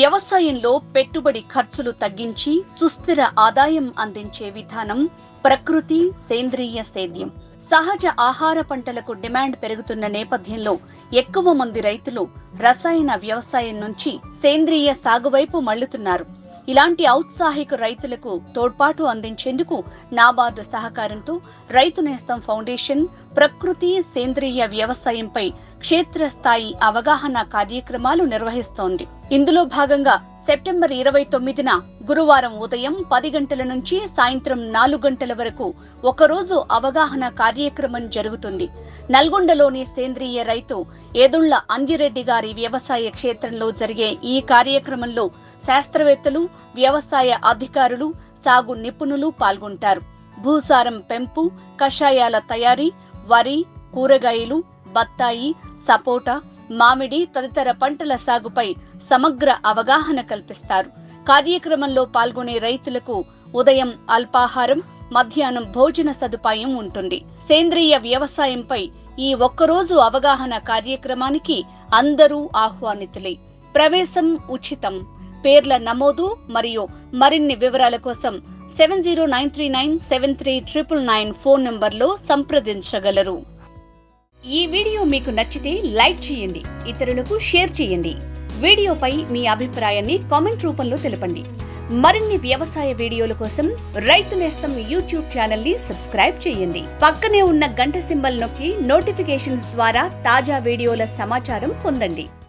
వ్యవసాయంలో పెట్టుబడి ఖర్చులు తగ్గించి సుస్థిర ఆదాయం అందించే విధానం ప్రకృతి సేంద్రియ సేద్యం సహజ ఆహార పంటలకు డిమాండ్ పెరుగుతున్న నేపథ్యంలో ఎక్కువ మంది రైతులు రసాయన వ్యవసాయం నుంచి సేంద్రియ సాగు వైపు మళ్లుతున్నారు ఇలాంటి ఔత్సాహిక రైతులకు తోడ్పాటు అందించేందుకు నాబార్డు సహకారంతో రైతు నేస్తం ఫౌండేషన్ ప్రకృతి సేంద్రియ వ్యవసాయంపై క్షేత్రస్థాయి అవగాహన కార్యక్రమాలు నిర్వహిస్తోంది ఇందులో భాగంగా సెప్టెంబర్ ఇరవై తొమ్మిదిన గురువారం ఉదయం పది గంటల నుంచి సాయంత్రం నాలుగు గంటల వరకు ఒకరోజు అవగాహన కార్యక్రమం జరుగుతుంది నల్గొండలోని సేంద్రియ రైతు ఏదుళ్ల అంజిరెడ్డి గారి వ్యవసాయ క్షేత్రంలో జరిగే ఈ కార్యక్రమంలో శాస్త్రవేత్తలు వ్యవసాయ అధికారులు సాగు నిపుణులు పాల్గొంటారు భూసారం పెంపు కషాయాల తయారీ వరి కూరగాయలు బత్తాయి సపోటా మామిడి తదితర పంటల సాగుపై సమగ్ర అవగాహన కల్పిస్తారు కార్యక్రమంలో పాల్గొనే రైతులకు ఉదయం అల్పాహారం మధ్యాహ్నం భోజన సదుపాయం ఉంటుంది సేంద్రియ వ్యవసాయంపై ఈ ఒక్కరోజు అవగాహన కార్యక్రమానికి అందరూ ఆహ్వానితులే ప్రవేశం ఉచితం పేర్ల నమోదు మరియు మరిన్ని వివరాల కోసం seven zero nine three nine seven three triple nine phone నంబర్లో సంప్రదించగలరు ఈ వీడియో మీకు నచ్చితే లైక్ చేయండి ఇతరులకు షేర్ చేయండి వీడియోపై మీ అభిప్రాయాన్ని కామెంట్ రూపంలో తెలపండి మరిన్ని వ్యవసాయ వీడియోల కోసం రైతు నేస్తం యూట్యూబ్ ఛానల్ ని సబ్స్క్రైబ్ చేయండి పక్కనే ఉన్న గంట సింబల్ నొక్కి నోటిఫికేషన్స్ ద్వారా తాజా వీడియోల సమాచారం పొందండి